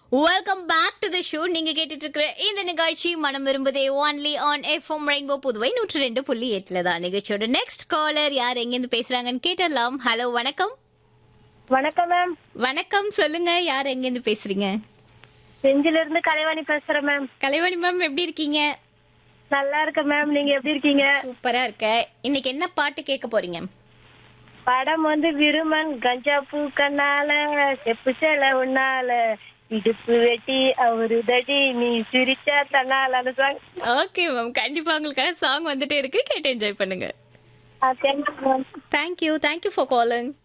welcome back to the show நீங்க கேட்டுட்டு இருக்கிற இந்த நிகழ்ச்சி மனம் விரும்புதே only on FM rainbow Puduvai நூற்றி ரெண்டு புள்ளி எட்டுல தான் நிகழ்ச்சியோட நெக்ஸ்ட் காலர் யார் எங்கிருந்து பேசுறாங்கன்னு கேட்டலாம் ஹலோ வணக்கம் வணக்கம் மேம் வணக்கம் சொல்லுங்க யார் எங்கிருந்து பேசுறீங்க செஞ்சில இருந்து கலைவாணி பேசுறேன் மேம் கலைவாணி மேம் எப்படி இருக்கீங்க நல்லா இருக்கேன் மேம் நீங்க எப்படி இருக்கீங்க சூப்பரா இருக்க இன்னைக்கு என்ன பாட்டு கேட்க போறீங்க படம் வந்து விருமன் கஞ்சா பூ கண்ணால செப்பு சேல உன்னால இடுப்பு வெட்டி அவரு தடி நீ சிரிச்சா தன்னால அந்த சாங் ஓகே மேம் கண்டிப்பா உங்களுக்காக சாங் வந்துட்டே இருக்கு கேட்டு என்ஜாய் பண்ணுங்க thank you ma'am thank you thank you for calling